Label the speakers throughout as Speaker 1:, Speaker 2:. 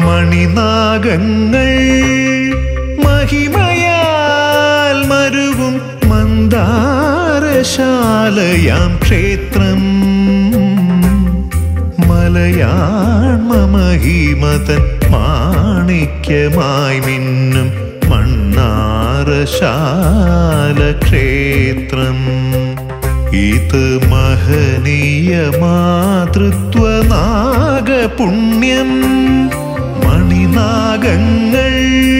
Speaker 1: മണിനാഗങ്ങൾ മഹിമയാൽ മരുവും മന്ദാരശാലയാം ക്ഷേത്രം മലയാൺമ മഹിമതൻ മാണിക്യമായി മിന്നും മണ്ണാറശാല ക്ഷേത്രം ഇത് മഹനീയ മാതൃത്വ നാഗപുണ്യം മണിനാഗങ്ങൾ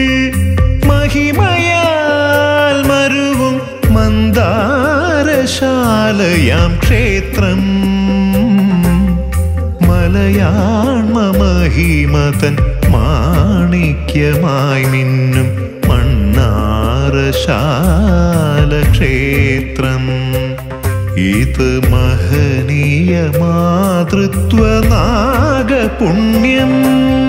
Speaker 1: മഹിമയാൽ മരുവും മന്ദാരശാലയാം ക്ഷേത്രം മലയാൺമ മഹിമതൻ മാണിക്യമായി മിന്നും മണ്ണാറശാല ക്ഷേത്രം ഇത് മഹനീയ മാതൃത്വ നാഗപുണ്യം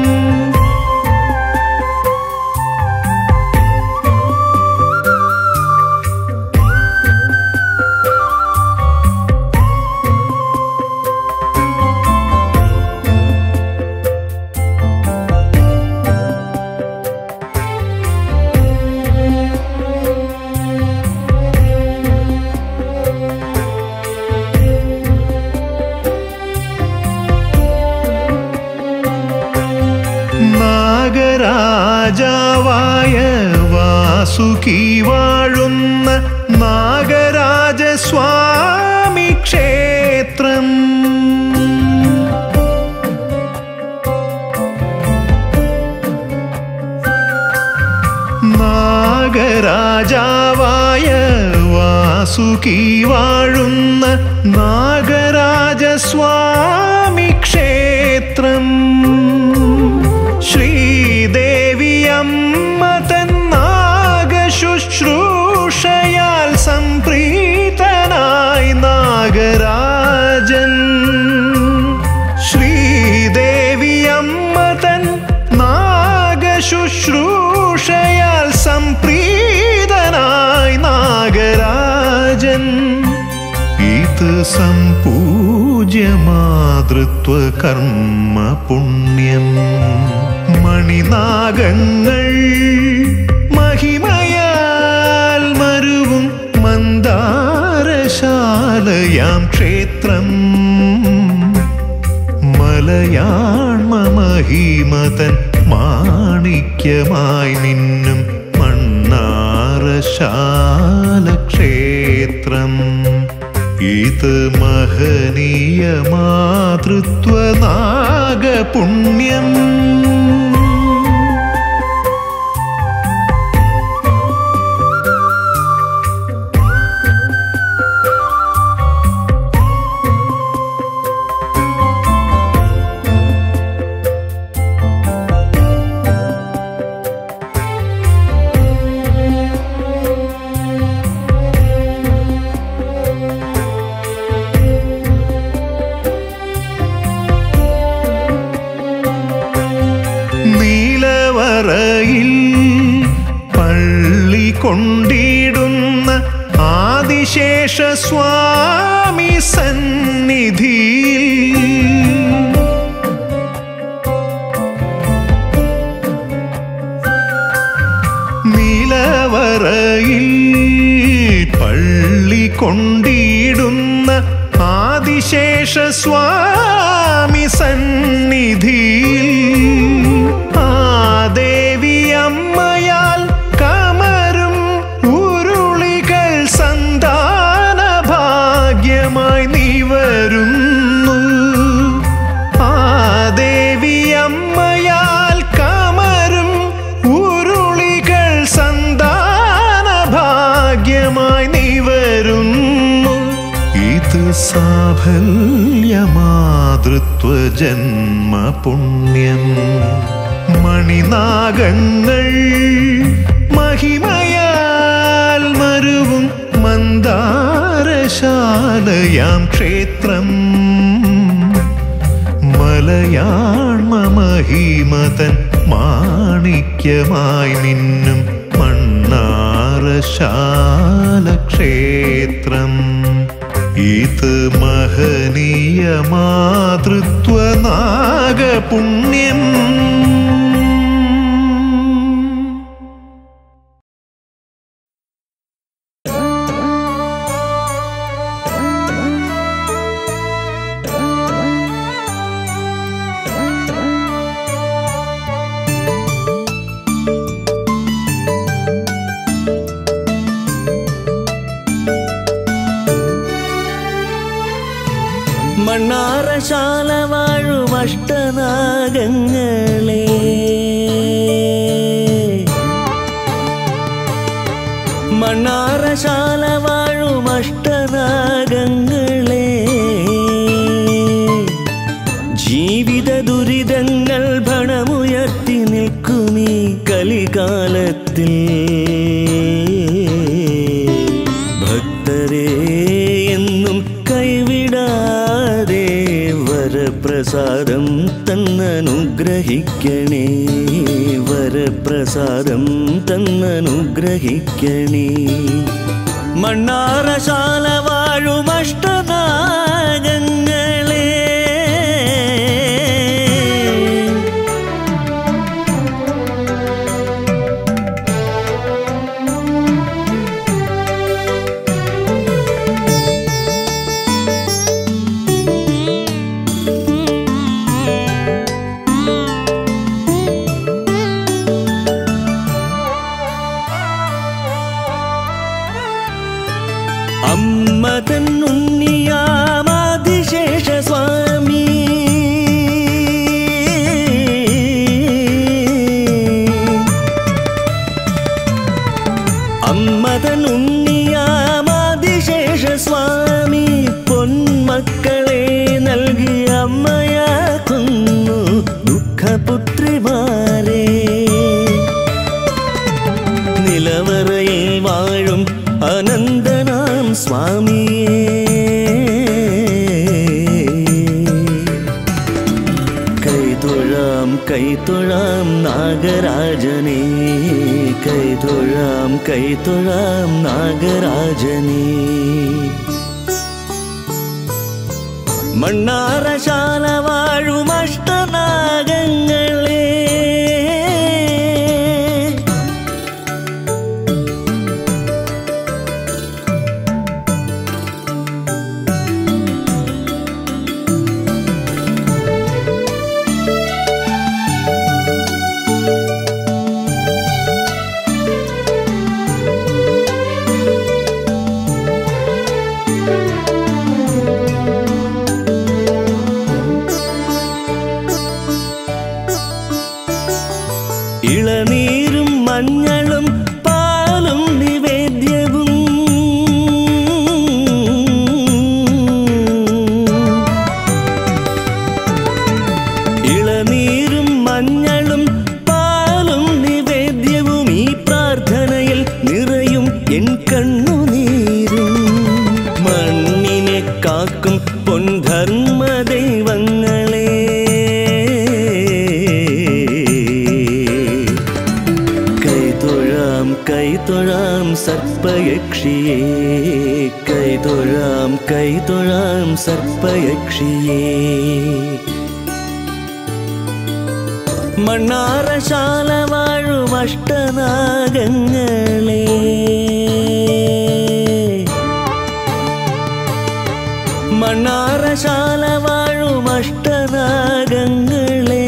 Speaker 1: നാഗരാജാവായ വാസുകി വാഴുന്ന നാഗരാജസ്വാമി ക്ഷേത്രം നാഗരാജാവായ വാസുകി വാഴുന്ന നാഗരാജസ്വാമി ക്ഷേത്രം ശ്രീദേവി അമ്മ തൻ നാഗശുശ്രൂഷയാൽ സംപ്രീതനായി നാഗരാജൻ ശ്രീദേവി അമ്മ തൻ നാഗശുശ്രൂഷയാൽ സംപ്രീതനായി നാഗരാജൻ ഇത് സംപൂജ്യ മാതൃത്വ കർമ്മ പുണ്യം മണിനാഗങ്ങൾ മഹിമയാൽ മരുവും മന്ദാരശാലയാം ക്ഷേത്രം മലയാൺമ മഹിമതൻ മാണിക്യമായി മിന്നും മണ്ണാറശാല ക്ഷേത്രം ഇത് മഹനീയ മാതൃത്വ നാഗപുണ്യം നീലവറയിൽ പള്ളി കൊണ്ടിടുന്ന ആദിശേഷ സ്വാമി സന്നിധിയിൽ നിലവറയിൽ പള്ളി കൊണ്ടിടുന്ന ആദിശേഷ സ്വാമി സന്നിധിയിൽ ആ ദേവി അമ്മയാൽ കമരും ഉരുളികൾ സന്താന ഭാഗ്യമായി നീ വരുന്നു ആ ദേവി അമ്മയാൽ കമരും ഉരുളികൾ സന്താന ഭാഗ്യമായി നീ വരുന്നു ഇത് സാഫല്യ മാതൃത്വ ജന്മ പുണ്യം മണിനാഗങ്ങൾ മഹിമയാൽ മരുവും മന്ദാരശാലയാം ക്ഷേത്രം മലയാൺമ മഹിമതൻ മാണിക്യമായി മിന്നും മണ്ണാറശാല ക്ഷേത്രം ഇത് മഹനീയ മാതൃത്വ നാഗപുണ്യം
Speaker 2: മണ്ണാറശാല വാഴും അഷ്ടനാഗങ്ങളെ മണ്ണാറശാല വാഴും അഷ്ടനാഗങ്ങളെ ജീവിത ദുരിതങ്ങൾ ഭണമുയർത്തി നിൽക്കുമീ കലികാലത്തിൽ ഭക്തരെ എന്നും കൈവിടാതെ വരപ്രസാദം തന്നനുഗ്രഹിക്കണേ വരപ്രസാദം തന്നനുഗ്രഹിക്കണേ മണ്ണാറശാല വാഴും അഷ്ടനാഗങ്ങളെ അമ്മ തന്നുണ്ണിയാമാതിശേഷ സ്വാമി അമ്മ തന്നുണ്ണിയാമാതിശേഷ സ്വാമി പൊന്മക്കളെ നൽകി അമ്മയാക്കുന്നു ദുഃഖപുത്രിമാരെ നിലവറയിൽ വാഴും അനന്തനാം സ്വാമിയേ കൈതൊഴാം കൈതൊഴാം നാഗരാജനേ കൈതൊഴാം കൈതൊഴാം നാഗരാജനേ മണ്ണാറശാല വാഴും അഷ്ടനാഗങ്ങളെ ഇളനീരും മഞ്ഞളും പാലും നിവേദ്യവും ഇളനീരും മഞ്ഞളും പാലും നിവേദ്യവും ഈ പ്രാർത്ഥനയിൽ നിറയും എൻ കണ്ണുനീരും മണ്ണിനെ കാക്കും പൊൻധർമ്മ ദൈവങ്ങളെ കൈതൊഴാം കൈതൊഴാം സർപ്പയക്ഷിയേ കൈതൊഴാം കൈതൊഴാം സർപ്പയക്ഷിയേ മണ്ണാറശാല വാഴും അഷ്ടനാഗങ്ങളെ മണ്ണാറശാല വാഴും അഷ്ടനാഗങ്ങളെ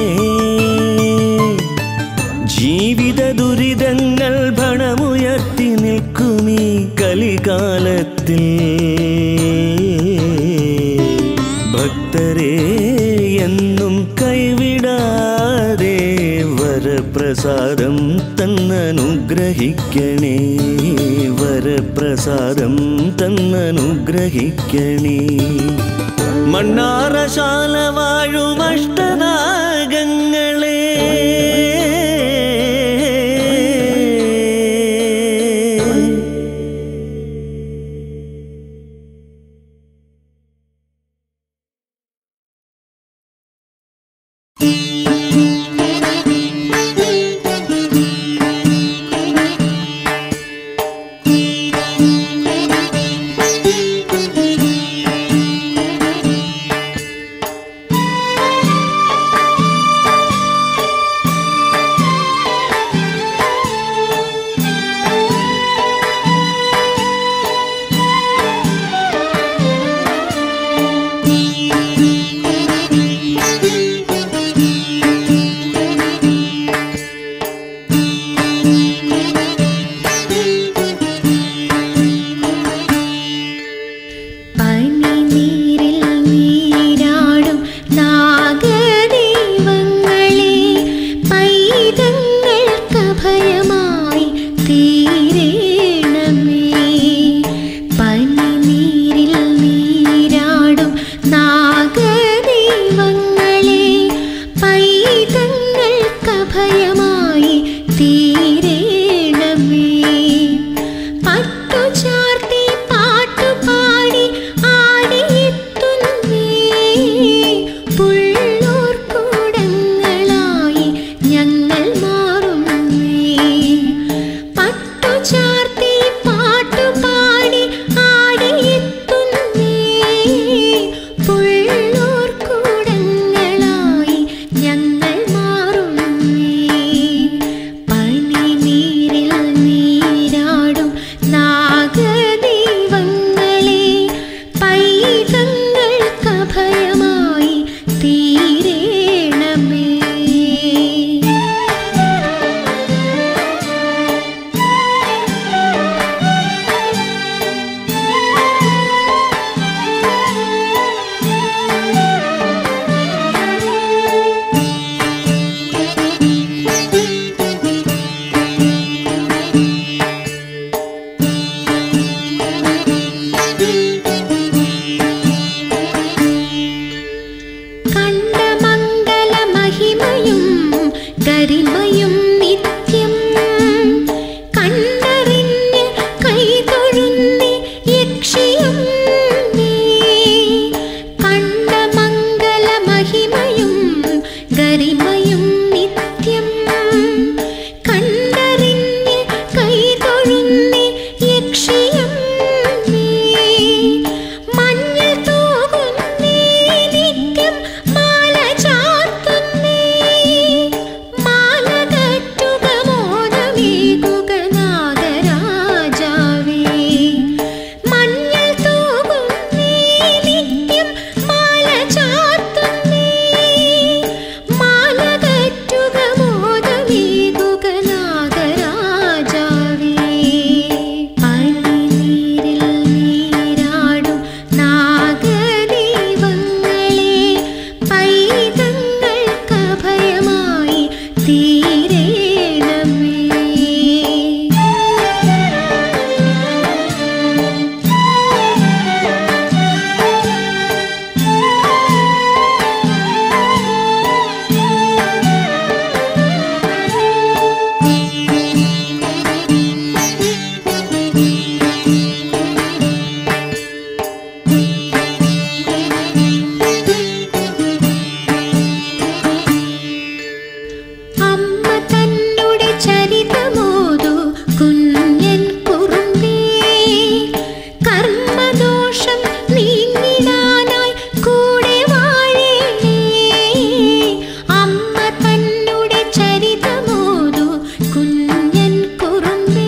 Speaker 2: ജീവിത ദുരിതങ്ങൾ ഭണമുയർത്തി നിൽക്കുമീ കലികാലത്തിൽ ഭക്തരെ എന്നും കൈവിടാതെ വരപ്രസാദം തന്നനുഗ്രഹിക്കണേ വരപ്രസാദം തന്നനുഗ്രഹിക്കണേ മണ്ണാറശാല വാഴും അഷ്ടനാഗങ്ങളെ
Speaker 3: ും അഭയമായി തീരേണമേ പട്ടുചാർത്തി പാട്ടുപാടി ആടിയെത്തുന്നേ പുള്ളൂർ കൂടങ്ങളായി ഞങ്ങൾ മാറുന്നേ പട്ടുചാർത്തി പാട്ടുപാടി ആടിയെത്തുന്നേ പുള്ളൂർ കൂടങ്ങളായി ഞങ്ങൾ മാറുന്നേ പനിനീരിൽ നീരാടും നാഗദൈവങ്ങളെ പൈതങ്ങൾക്കഭയമായി തീരേണമേ കണ്ട മംഗളമഹിമയും ഗരിമയും നിത്യം കണ്ടറിഞ്ഞ് കൈതൊഴുന്നി യക്ഷിയും നീ കണ്ട മംഗളമഹിമയും ഗരിമയും നിത്യം കണ്ടറിഞ്ഞ് കൈതൊഴുന്നി യക്ഷിയും നീ മഞ്ഞൾ തൂകുന്നേ നിത്യം മാല ചാർത്തുന്നേ മാല കറ്റുക മോദമേകുക നാഗരാജാവേ മഞ്ഞൾ തൂകുന്നേ നിത്യം മാല ചാർത്തുന്നേ മാല കറ്റുക മോദമേകുക നാഗരാജാവേ പനിനീരിൽ നീരാടും നാഗദൈവങ്ങളെ പൈതങ്ങൾക്കഭയമായി തീരേണമേ അമ്മ തന്നുടെ ചരിതമോതു കുഞ്ഞൻ കുറുമ്പേ കർമ്മദോഷം നീങ്ങിടാനായി കൂടെ വാഴേണേ അമ്മ തന്നുടെ ചരിതമോതു കുഞ്ഞൻ കുറുമ്പേ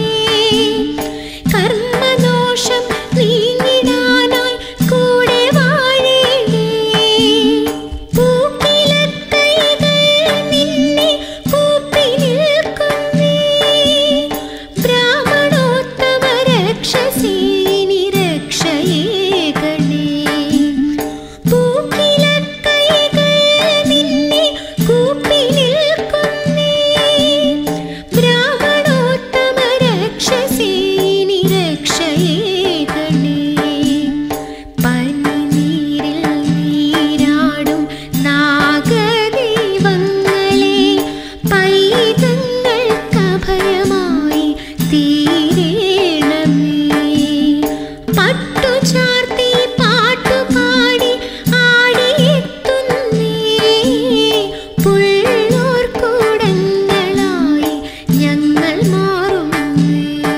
Speaker 3: കർമ്മദോഷം നീങ്ങിടാനായി കൂടെ വാഴേണേ പൂക്കിലക്കൈകൾ നിന്നെ കൂപ്പി നിൽക്കുന്നേ ബ്രാഹ്മണോത്തമ രക്ഷസീനി രക്ഷയേകണേ പൂക്കിലക്കൈകൾ നിന്നെ കൂപ്പി നിൽക്കുന്നേ ബ്രാഹ്മണോത്തമ രക്ഷസീനി രക്ഷയേകണേ പനിനീരിൽ നീരാടും നാഗദൈവങ്ങളെ പൈതങ്ങൾക്കഭയമായി തീരേണമേ പട്ടുചാർത്തി പാട്ടുപാടി ആടിയെത്തുന്നേ പുള്ളൂർ കൂടങ്ങളായി ഞങ്ങൾ മാറുന്നേ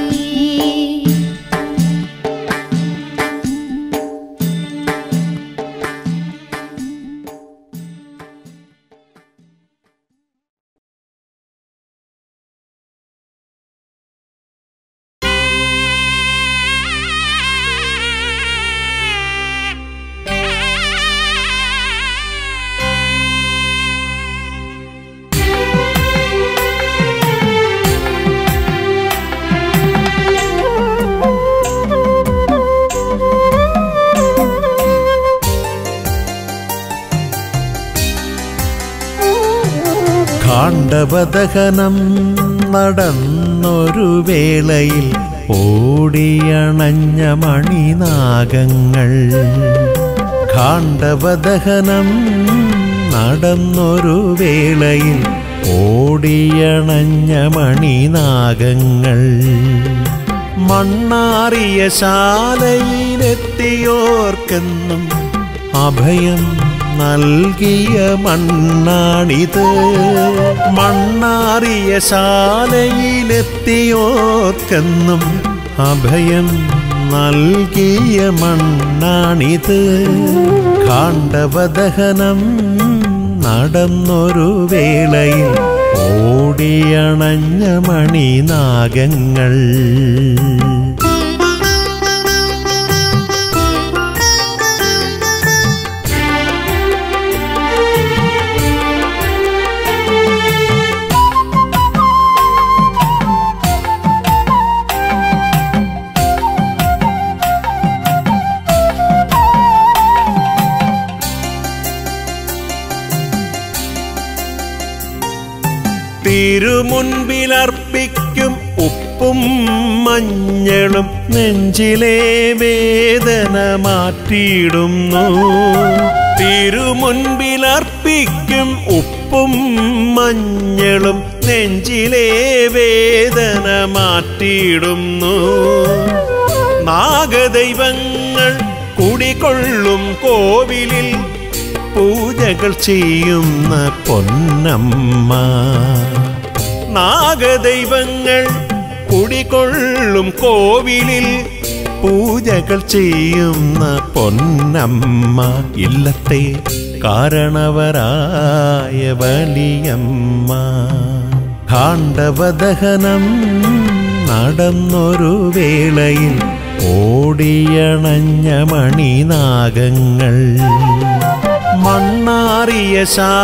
Speaker 1: കാണ്ഡവദഹനം നടന്നൊരു വേളയിൽ ഓടിയണഞ്ഞ മണിനാഗങ്ങൾ കാണ്ഡവദഹനം നടന്നൊരു വേളയിൽ ഓടിയണഞ്ഞ മണിനാഗങ്ങൾ മണ്ണാറിയ ശാലയിലെത്തിയോർക്കെന്നും അഭയം നൽകിയ മണ്ണാണിത് മണ്ണാറിയ ശാലയിലെത്തിയോർക്കെന്നും അഭയം നൽകിയ മണ്ണാണിത് കാണ്ഡവദഹനം നടന്നൊരു വേളയിൽ ഓടിയണഞ്ഞ മണിനാഗങ്ങൾ തിരുമുൻപിലർപ്പിക്കും ഉപ്പും മഞ്ഞളും നെഞ്ചിലെ വേദന മാറ്റിയിടുന്നു തിരുമുൻപിലർപ്പിക്കും ഉപ്പും മഞ്ഞളും നെഞ്ചിലെ വേദന മാറ്റിയിടുന്നു നാഗദൈവങ്ങൾ കുടികൊള്ളും കോവിലിൽ പൂജകൾ ചെയ്യുന്ന പൊന്നമ്മ നാഗദൈവങ്ങൾ കുടികൊള്ളും കോവിലിൽ പൂജകൾ ചെയ്യുന്ന പൊന്നമ്മ ഇല്ലത്തെ കാരണവരായ വലിയമ്മ കാണ്ഡവദഹനം നടന്നൊരു വേളയിൽ ഓടിയണഞ്ഞ മണിനാഗങ്ങൾ മണ്ണാറിയ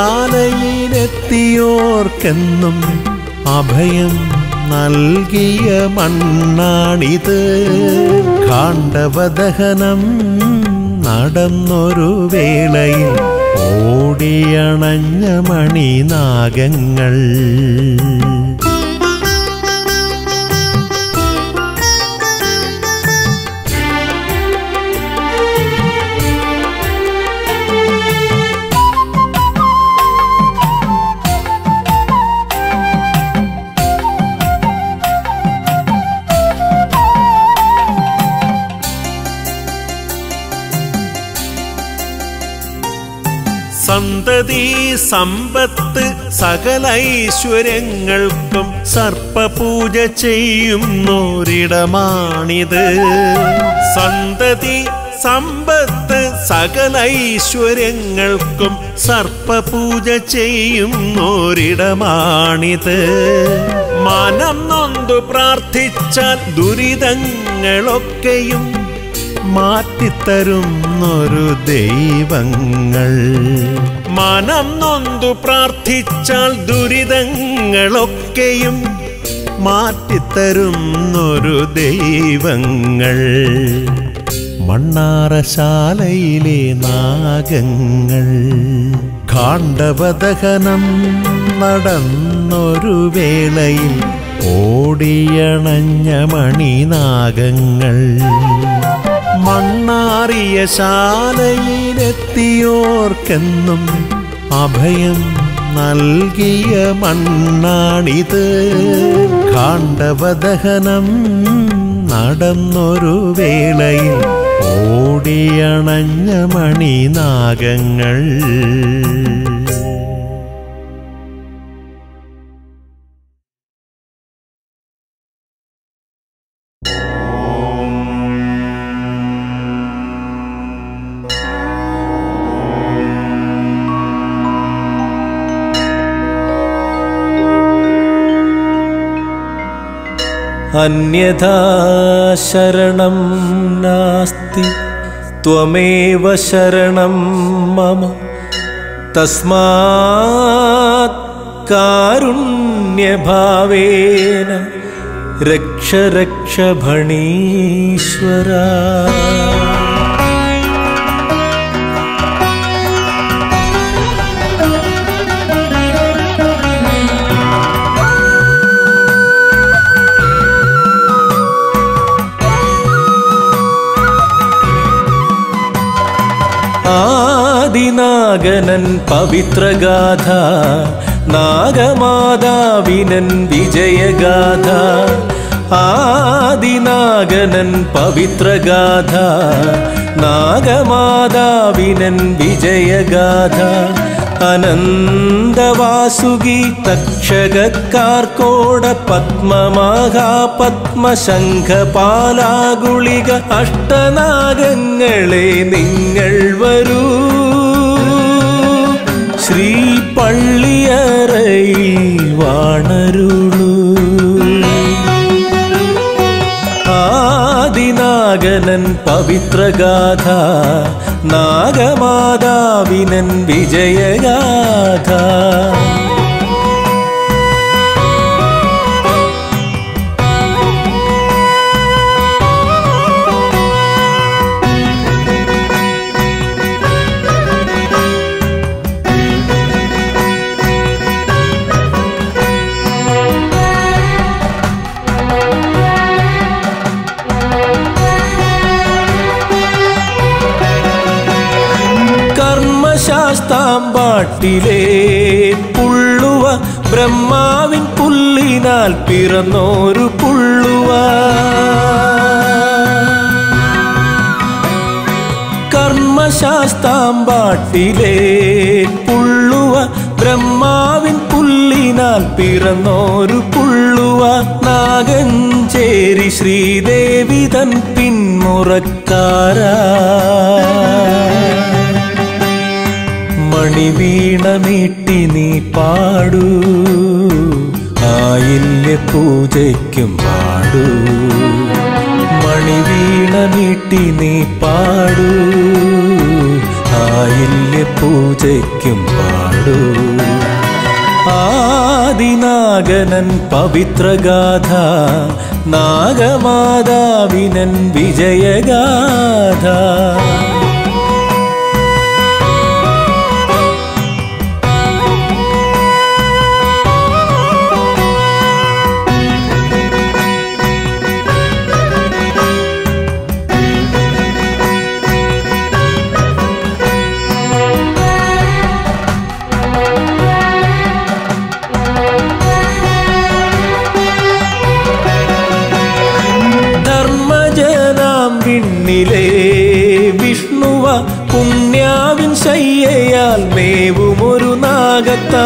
Speaker 1: ശാലയിലെത്തിയോർക്കെന്നും അഭയം നൽകിയ മണ്ണാണിത് കാണ്ഡവദഹനം നടന്നൊരു വേളയിൽ ഓടിയണഞ്ഞ മണിനാഗങ്ങൾ സന്തതി സമ്പത്ത് സകല ഐശ്വര്യങ്ങൾക്കും സർപ്പപൂജ ചെയ്യുന്നൊരിടമാണിത് സന്തതി സമ്പത്ത് സകല ഐശ്വര്യങ്ങൾക്കും സർപ്പപൂജ ചെയ്യുന്നൊരിടമാണിത് മനം നൊന്തു പ്രാർത്ഥിച്ചാൽ ദുരിതങ്ങളൊക്കെയും മാറ്റിത്തരുന്നൊരു ദൈവങ്ങൾ മനം നൊന്തു പ്രാർത്ഥിച്ചാൽ ദുരിതങ്ങളൊക്കെയും മാറ്റിത്തരുന്നൊരു ദൈവങ്ങൾ മണ്ണാറശാലയിലെ നാഗങ്ങൾ കാണ്ഡവദഹനം നടന്നൊരു വേളയിൽ ഓടിയണഞ്ഞ മണിനാഗങ്ങൾ മണ്ണാറിയ ശാലയിലെത്തിയോർക്കെന്നും അഭയം നൽകിയ മണ്ണാണിത് കാണ്ഡവദഹനം നടന്നൊരു വേളയിൽ ഓടിയണഞ്ഞ മണിനാഗങ്ങൾ
Speaker 2: अन्यथा शरणं नास्ति त्वमेव शरणं मम तस्मात् कारुण्यभावेन रक्ष रक्ष भणीश्वरा ആദിനാഗനൻ പവിത്രഗാഥ നാഗമാതാവിനൻ വിജയഗാഥ ആദിനാഗനൻ പവിത്രഗാഥ നാഗമാതാവിനൻ വിജയഗാഥ അനന്തവാസുകി തക്ഷകക്കാർക്കോട പത്മമാഹാ പത്മശംഖപാലാഗുളിക അഷ്ടനാഗങ്ങളെ നിങ്ങൾ വരൂ ശ്രീ പള്ളിയറയിൽ വാണരുളൂ ആദിനാഗനൻ പവിത്രഗാഥ നാഗമാതാവിനൻ വിജയഗാഥ കർമ്മശാസ്താമ്പാട്ടിലെ പുള്ളുവ ബ്രഹ്മാവിൻ പുല്ലിനാൽ പിറന്നോരു പുള്ളുവ കർമ്മശാസ്താമ്പാട്ടിലെ പുള്ളുവ ബ്രഹ്മാവിൻ പുല്ലിനാൽ പിറന്നോരു പുള്ളുവ നാഗഞ്ചേരി ശ്രീദേവി തൻ പിന്മുറക്കാരാ മണിവീണ മീട്ടി നീ പാടൂ ആയില്യ പൂജയ്ക്കും പാടൂ മണിവീണ മീട്ടി നീ പാടൂ ആയില്യ പൂജയ്ക്കും പാടൂ ആദിനാഗനൻ പവിത്രഗാഥ നാഗമാതാവിനൻ വിജയഗാഥ ധർമ്മജനാം വിണ്ണിലെ വിഷ്ണുവ പുണ്യാവിൻ ശയ്യയാൽ മേവുമൊരു നാഗത്താ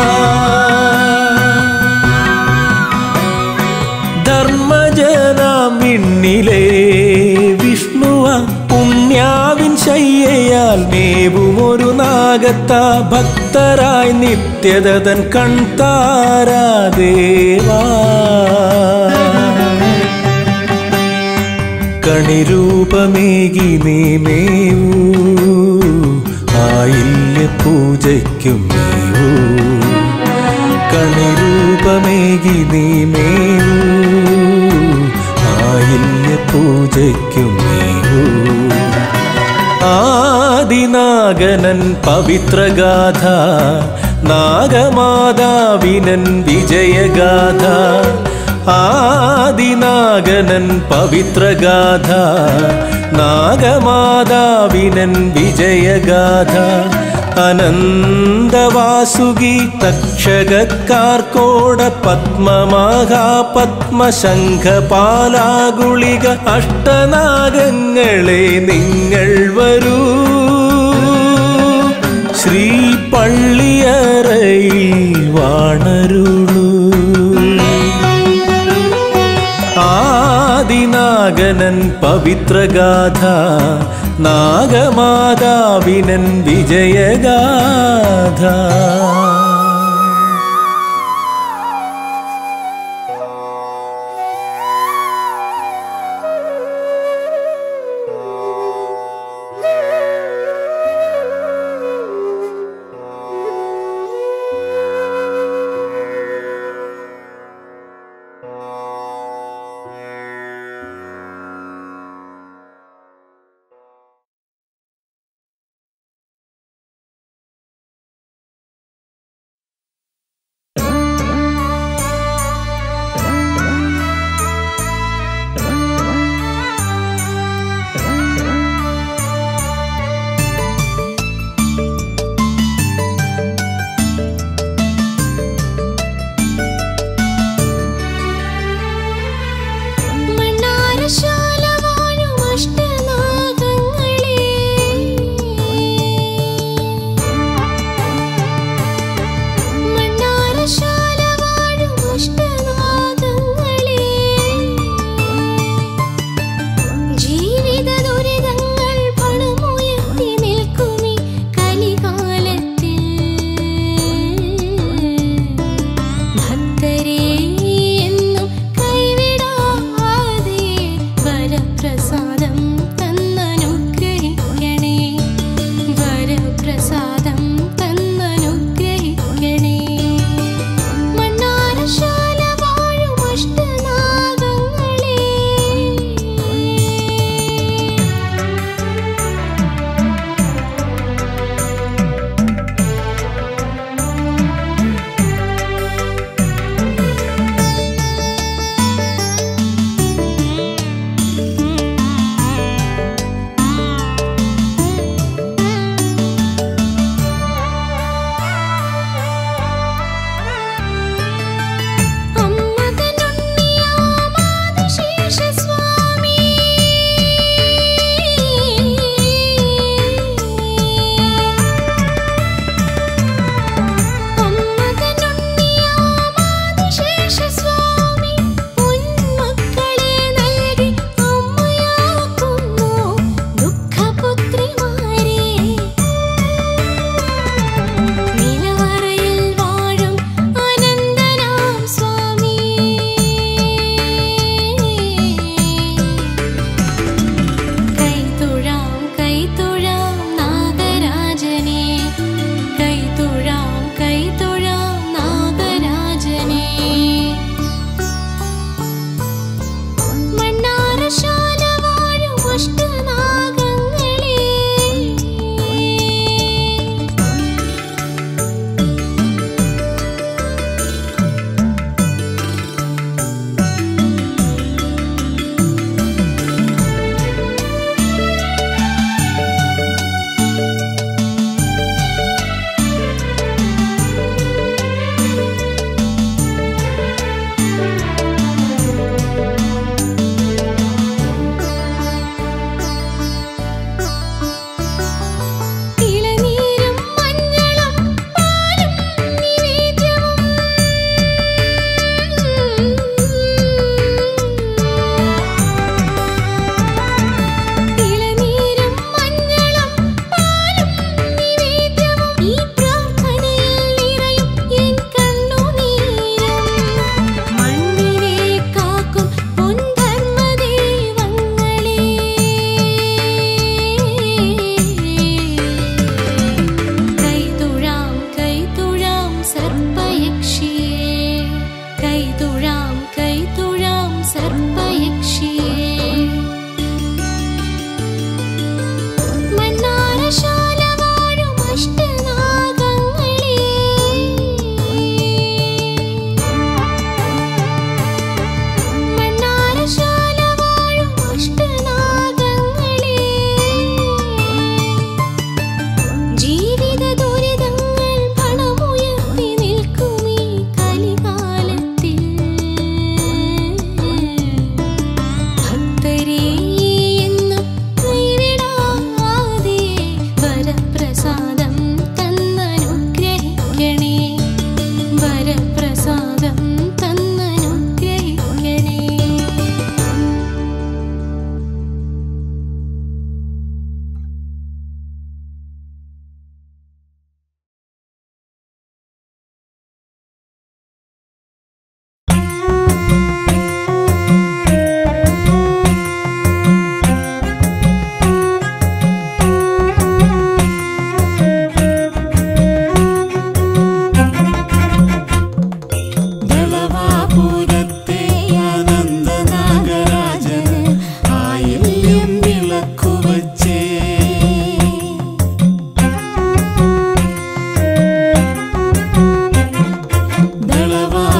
Speaker 2: ധർമ്മജനാം വിണ്ണിലെ വിഷ്ണുവ പുണ്യാവിൻ ശയ്യയാൽ മേവുമൊരു നാഗത്ത ഭക്തരായി നിത്യതൻ കൺതാരാ ദേവാ കണിരൂപമേകി നീ മേവൂ ആയില്യ പൂജയ്ക്കും മേവൂ കണിരൂപമേകി നീ മേവൂ ആയില്യ പൂജയ്ക്കും മേവൂ ആദിനാഗനൻ പവിത്രഗാഥ നാഗമാതാവിനൻ വിജയഗാഥ ആദിനാഗനൻ പവിത്രഗാഥ നാഗമാതാവിനൻ വിജയഗാഥ അനന്തവാസുകി തക്ഷകക്കാർക്കോട പത്മമാഹാ പത്മശംഖപാലാഗുളിക അഷ്ടനാഗങ്ങളെ നിങ്ങൾ വരൂ ശ്രീ പള്ളിയറയിൽ വാണരുളൂ ആദിനാഗനൻ പവിത്രഗാഥ നാഗമാതാവിനൻ വിജയഗാഥ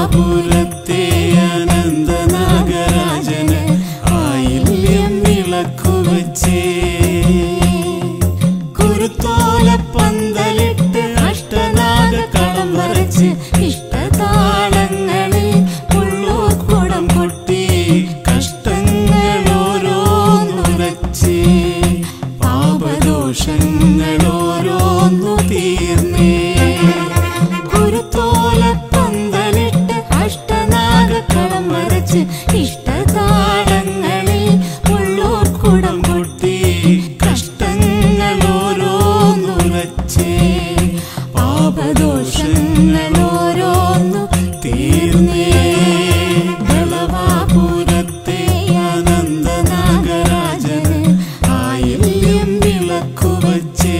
Speaker 4: ദളവാപുരത്തെ അനന്തനാഗരാജന് ആയില്യം വിളക്കുവച്ചേ കുരുത്തോല പന്തലിട്ട് അഷ്ടനാഗ കളം വരച്ച് ഇഷ്ടതാളങ്ങളിൽ ഉള്ളൂർക്കുടം കൊട്ടി കഷ്ടങ്ങൾ ഓരോന്നുരച്ച് പാപദോഷങ്ങൾ ഓരോന്നു തീർന്നേ കുരുത്തോല പന്തലിട്ട് അഷ്ടനാഗ കളം വരച്ച് ഇഷ്ടതാളങ്ങളിൽ ഉള്ളൂർക്കുടം കൊട്ടി കഷ്ടങ്ങൾ ഓരോന്നുരച്ച് പാപദോഷങ്ങൾ ഓരോന്നു തീർന്നേ ദളവാപുരത്തെ അനന്തനാഗരാജന് ആയില്യം വിളക്കുവച്ചേ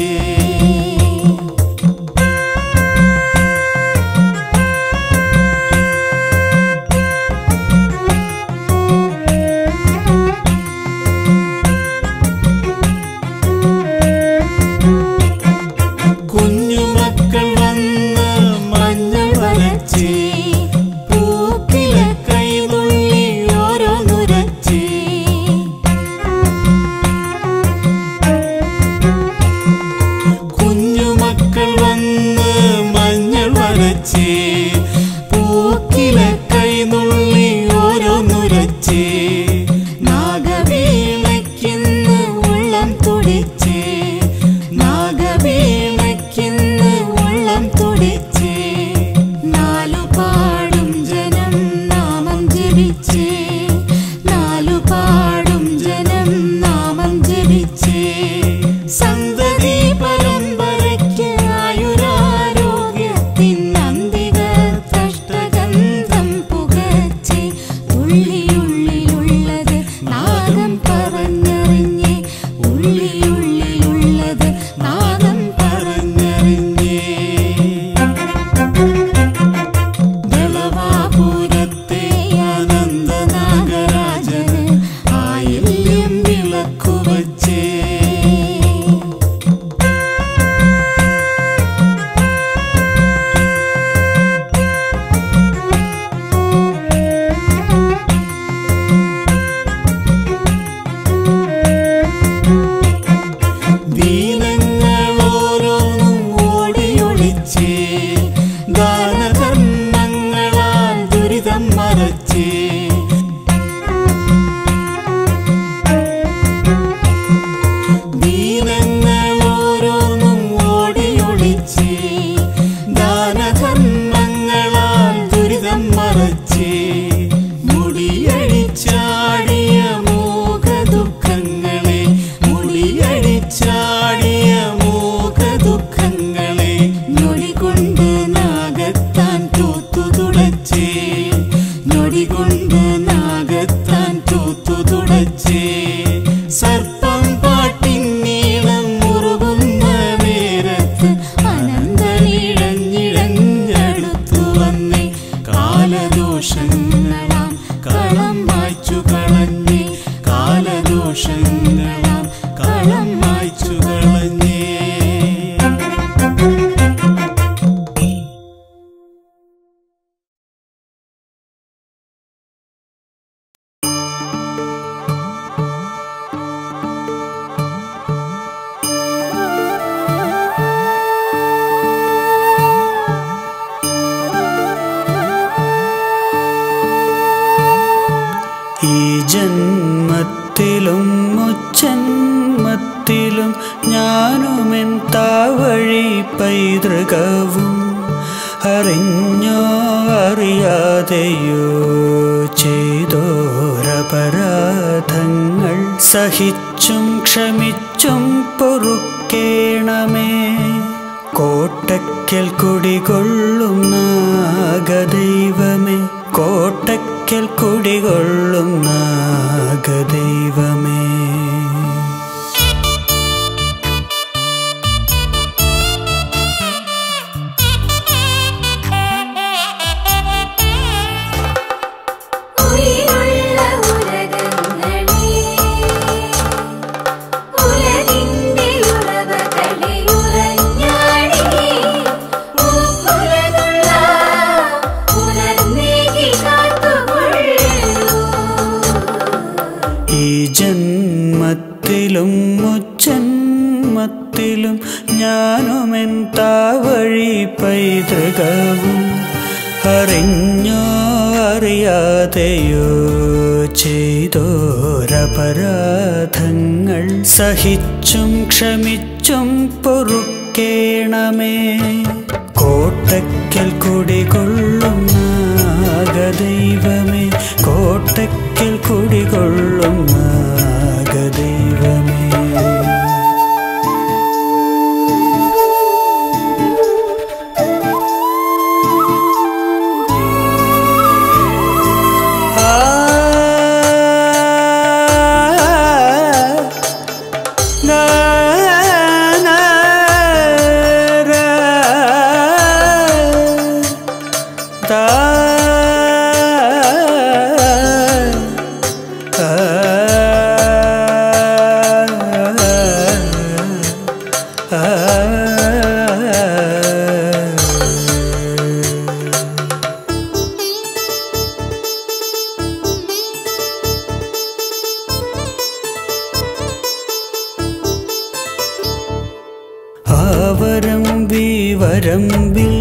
Speaker 4: കുഞ്ഞുമക്കൾ വന്ന് മഞ്ഞൾ വരച്ച് പൂക്കില കൈതുള്ളി ഓരോന്നുരച്ച് കുഞ്ഞുമക്കൾ വന്ന് മഞ്ഞൾ വരച്ച് പൂക്കില കൈനുള്ളി ഓരോന്നുരച്ച് നാഗവീണയ്ക്കിന്ന് ഉള്ളം തുടിച്ച് നാഗവീണയ്ക്കിന്ന് ഉള്ളം തുടിച്ച് നാലു പാടും ജനം നാമം ജപിച്ച് നാലു പാടും ജനം നാമം ജപിച്ച് സന്തതി പരമ്പരയ്ക്ക് ആയുരാരോഗ്യത്തിൻ അന്തിക തഷ്ടഗന്ധം പുകച്ച് ഉള്ളിയുള്ളിലുള്ളത് നാദം പറഞ്ഞറിഞ്ഞ് ഉള്ളിയുള്ളിലുള്ളത് നാദം പറഞ്ഞറിഞ്ഞേ ദളവാപുരത്തെ അനന്തനാഗരാജന് ആയില്യം വിളക്കുവച്ചേ ദീനങ്ങളോരോന്നും ഓടിയൊളിച്ച് ദാനധർമ്മങ്ങളാൽ ദുരിതം മറച്ച് ദീനങ്ങളോരോന്നും ഓടിയൊളിച്ച് ദാനധർമ്മങ്ങളാൽ ദുരിതം മറച്ച് മുടിയടിച്ചാടിയ മോഹ ദുഃഖങ്ങളെ മുടിയടിച്ചാടിയ മോഹ ദുഃഖങ്ങളെ ഞൊടികൊണ്ട് നാഗത്താൻ തൂത്തു തുടച്ചേ ഞൊടികൊണ്ട് നാഗത്താൻ തൂത്തു തുടച്ചേ സർപ്പം പാട്ടിൻ നീളം മുറുകുന്ന നേരത്ത് അനന്തനിഴഞ്ഞിഴഞ്ഞടുത്തു വന്നേ കാലദോഷങ്ങളാം കളം മായ്ച്ചു കളഞ്ഞേ കാലദോഷങ്ങളാം കളം മായ്ച്ചു കളഞ്ഞേ
Speaker 5: ഈ ജന്മത്തിലും മുച്ചന്മത്തിലും ഞാനുമെൻ താവഴി പൈതൃകവും അറിഞ്ഞോ അറിയാതെയോ ചെയ്തോരപരാധങ്ങൾ സഹിച്ചും ക്ഷമിച്ചും പൊറുക്കേണമേ കോട്ടയ്ക്കൽ കുടികൊള്ളും നാഗദൈവമേ കോട്ടയ്ക്കൽ കുടികൊള്ളും നാഗദൈവമേ
Speaker 3: ഉயிருള്ള ഉലകങ്ങളേ ഉലകിന്റെ ഉറവകളെ ഉറഞ്ഞാടി പൂക്കുലതുള്ള ഉണർന്നേ
Speaker 5: ജന്മത്തിലും മുച്ചന്മത്തിലും ഞാനുമെൻ താവഴി പൈതൃകവും അറിഞ്ഞോ അറിയാതെയോ ചെയ്തോരപരാധങ്ങൾ സഹിച്ചും ക്ഷമിച്ചും പൊറുക്കേണമേ കോട്ടയ്ക്കൽ കുടികൊള്ളും നാഗദൈവമേ കോട്ടയ്ക്കൽ കുടികൊള്ളും നാഗദൈവമേ ആവരം വിവരമ്പിൽ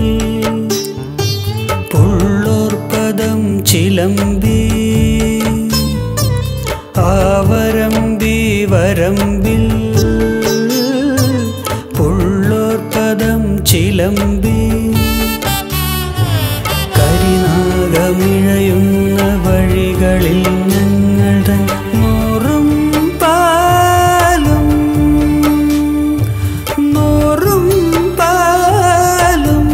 Speaker 5: പുള്ളോർപ്പദം ചിലമ്പി ആവരം വിവരമ്പിൽ പുള്ളോർപ്പദം ചിലമ്പി കരിനാഗമിഴയുന്ന വഴികളിൽ ഞങ്ങൾ തൻ മോറും പാലും മോറും പാലും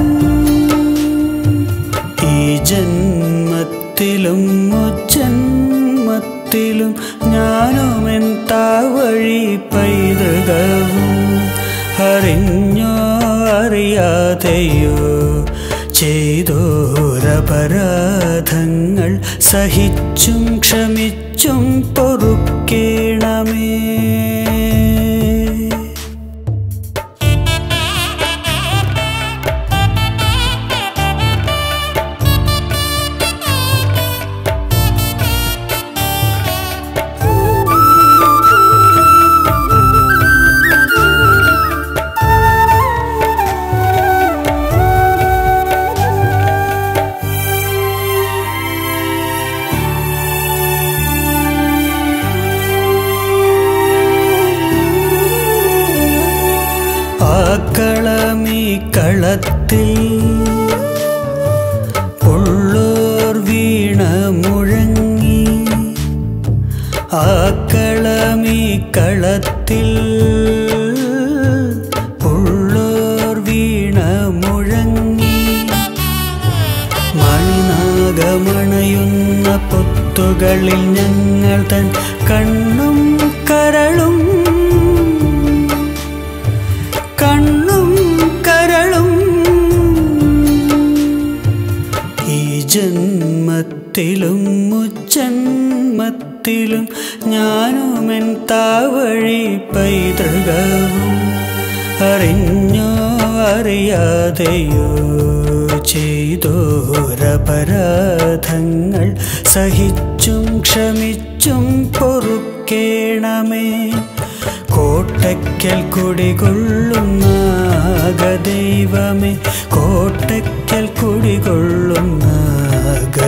Speaker 5: ഈ ജന്മത്തിലും മുജന്മത്തിലും ഞാനുമെൻ താവഴി പൈതൃകവും അറിഞ്ഞോ അറിയാതെയോ ചെയ്തോരപരാധങ്ങൾ സഹിച്ചും ക്ഷമിച്ചും പൊറുക്കേണമേ ആക്കളമീ കളത്തിൽ ഉള്ളോർ വീണ മുഴങ്ങി ആക്കളമീ കളത്തിൽ ഉള്ളോർ വീണ മുഴങ്ങി മണിനാഗമണയുന്ന പൊത്തുകളിൽ ഞങ്ങൾ തൻ കണ്ണും കരളും കണ്ണും കരളും ഈ ജന്മത്തിലും മുജന്മത്തിലും ഞാനുമെൻ താവഴി പൈതൃകവും അറിഞ്ഞോ അറിയാതെയോ ചെയ്തോരപരാധങ്ങൾ സഹിച്ചും ക്ഷമിച്ചും പൊറുക്കേണമേ കോട്ടയ്ക്കൽ കുടികൊള്ളും നാഗദൈവമേ കോട്ടയ്ക്കൽ കുടികൊള്ളും നാഗ